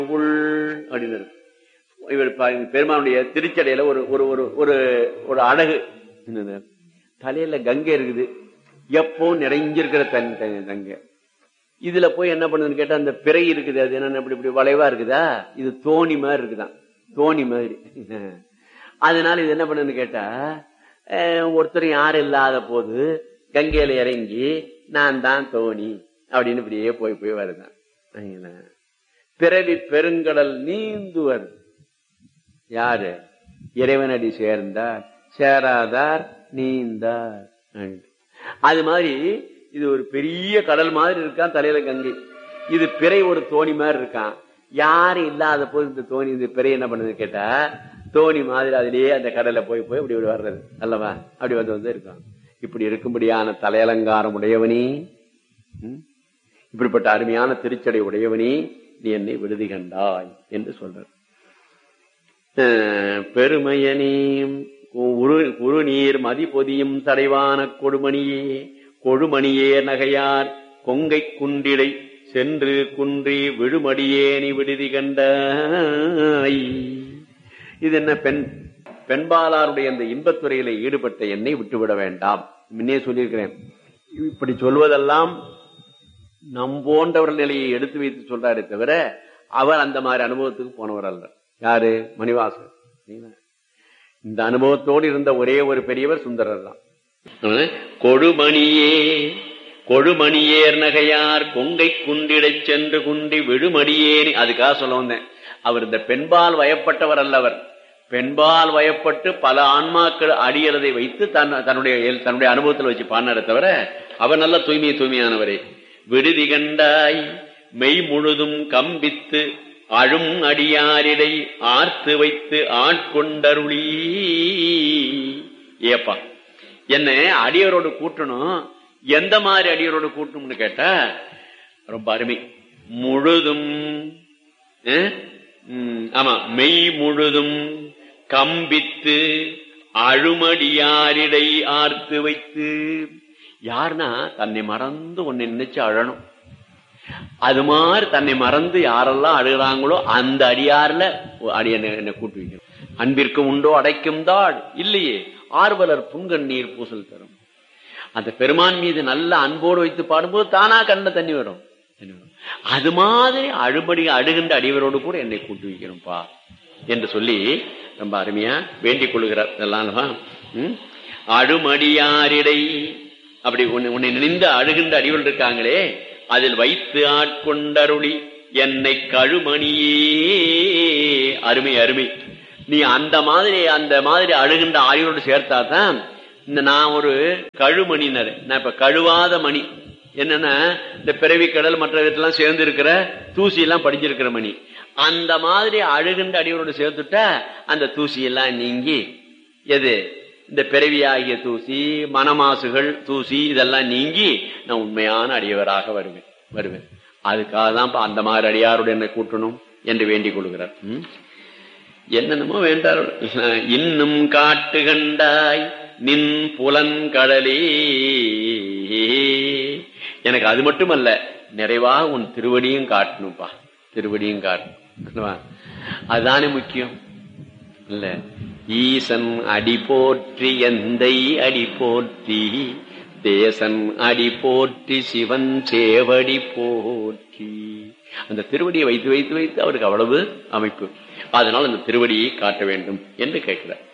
புல் அப்படின்னு இருக்கும். இவர் பாருங்க, பெருமானுடைய திருச்சடையில ஒரு ஒரு ஒரு ஒரு ஒரு அழகு என்னது? தலையில கங்கை இருக்குது எப்போ நிறைஞ்சிருக்கிற தன் தன் கங்கை இதுல போய் என்ன பண்ணுதுன்னு கேட்டா அந்த பிறை இருக்குது அது என்ன இப்படி இப்படி வளைவா இருக்குதா இது தோணி மாதிரி இருக்குதான் தோணி மாதிரி அதனால இது என்ன பண்ணுன்னு கேட்டா அஹ், ஒருத்தர் யாரும் இல்லாத போது கங்கையில இறங்கி நான் தான் தோணி அப்படின்னு இப்படியே போய் போய் வருதான் சரிங்களா? பிறவி பெருங்கடல் நீந்துவர் யாரு இறைவனடி சேர்ந்தார் சேராதார் நீந்தார் அது மாதிரி இது ஒரு பெரிய கடல் மாதிரி இருக்கான் தலையில கங்கை இது பிறை ஒரு தோணி மாதிரி இருக்கான் யாரும் இல்லாத போது இந்த தோணி இந்த பிறை என்ன பண்ணுது கேட்டா தோணி மாதிரி அதிலேயே அந்த கடல்ல போய் போய் அப்படி இப்படி வர்றது அல்லவா அப்படி வந்து வந்து இருக்கான் இப்படி இருக்கும்படியான தலையலங்காரம் உடையவனே ம்? இப்படிப்பட்ட அருமையான திருச்சடை உடையவனே நீ என்னை விடுதி கண்டாய் என்று சொல்றார் அஹ் பெருமையனீம் உரு உருநீர் மதிபொதியும் தடைவான கொடுமணியே கொழுமணியே நகையார் கொங்கை குண்டிடை சென்று குன்றி விழுமடியேனி விடுதி கண்டாய் இது என்ன பெண் பெண்பாலாருடைய அந்த இன்பத்துறையில ஈடுபட்ட என்னை விட்டுவிட வேண்டாம் முன்னே சொல்லியிருக்கிறேன் இப்படி சொல்வதெல்லாம் நம் போன்றவர்கள் நிலையை எடுத்து வைத்து சொல்றாரே தவிர அவர் அந்த மாதிரி அனுபவத்துக்கு போனவர் அல்ல யாரு மணிவாசன் சரிங்களா? இந்த அனுபவத்தோடு இருந்த ஒரே ஒரு பெரியவர் சுந்தரர் தான் அஹ், கொடுமணியே கொடுமணியேர் நகையார் கொங்கை குண்டிடச் சென்று குண்டி விழுமடியேனி அதுக்காக சொல்ல வந்தேன் அவர் இந்த பெண்பால் வயப்பட்டவர் அல்லவர் பெண்பால் வயப்பட்டு பல ஆன்மாக்கள் அடியறதை வைத்து தன் தன்னுடைய தன்னுடைய அனுபவத்தில் வச்சு பாடினாரே தவிர அவர் நல்ல தூய்மை தூய்மையானவரே விடுதி கண்டாய் மெய் முழுதும் கம்பித்து அழும் அடியாரிடை ஆர்த்து வைத்து ஆட்கொண்டருளி ஏப்பா என்ன அடியரோடு கூட்டணும் எந்த மாதிரி அடியரோடு கூட்டணும்னு கேட்டா ரொம்ப அருமை முழுதும் அஹ், ம், ஆமா மெய் முழுதும் கம்பித்து அழுமடியாரிடை ஆர்த்து வைத்து யாருன்னா தன்னை மறந்து உன்னை நினைச்சு அழணும் அது மாதிரி தன்னை மறந்து யாரெல்லாம் அழுகிறாங்களோ அந்த அடியார்ல அடி என்ன என்ன கூட்டு வைக்கணும் அன்பிற்கு உண்டோ அடைக்கும் தாள் இல்லையே ஆர்வலர் புங்கண்ணீர் பூசல் தரும் அந்த பெருமான் மீது நல்ல அன்போடு வைத்து பாடும்போது தானா கண்ண தண்ணி வரும் தண்ணி வரும். அது மாதிரி அழுபடி அழுகின்ற அடிவரோடு கூட என்னை கூட்டு வைக்கணும்பா என்று சொல்லி ரொம்ப அருமையா வேண்டிக் கொள்கிறார் இதெல்லாம் அல்லவா? ம்? அழுமடியாரிடை அப்படி உன்னை உன்னை நினைந்து அழுகின்ற அடிவர்கள் இருக்காங்களே அதில் வைத்து ஆட்கொண்டருளி என்னை கழுமணியே அருமை அருமை நீ அந்த மாதிரி அந்த மாதிரி அழுகின்ற ஆய்வோடு சேர்த்தா தான் இந்த நான் ஒரு கழுமணினர் நான் இப்ப கழுவாத மணி என்னன்னா இந்த பிறவி கடல் மற்ற விதத்தெல்லாம் சேர்ந்து இருக்கிற தூசி எல்லாம் படிஞ்சிருக்கிற மணி அந்த மாதிரி அழுகின்ற அடியோடு சேர்த்துட்டா அந்த தூசி எல்லாம் நீங்கி எது இந்த பிறவியாகிய தூசி மனமாசுகள் தூசி இதெல்லாம் நீங்கி நான் உண்மையான அடியவராக வருவேன் வருவேன் அதுக்காக தான் இப்ப அந்த மாதிரி அடியாரோடு என்னை கூட்டணும் என்று வேண்டிக் கொள்கிறார் ம்? என்னென்னமோ வேண்டார் இன்னும் காட்டு கண்டாய் நின் புலன்கடலே எனக்கு அது மட்டுமல்ல நிறைவாக உன் திருவடியும் காட்டணும்பா திருவடியும் காட்டணும் அதுதானே முக்கியம் இல்ல ஈசன் அடி போற்றி எந்தை அடி போற்றி தேசன் அடி போற்றி சிவன் சேவடி போற்றி அந்த திருவடியை வைத்து வைத்து வைத்து அவருக்கு அவ்வளவு அமைப்பு அதனால் அந்த திருவடியை காட்ட வேண்டும் என்று கேட்கிறார்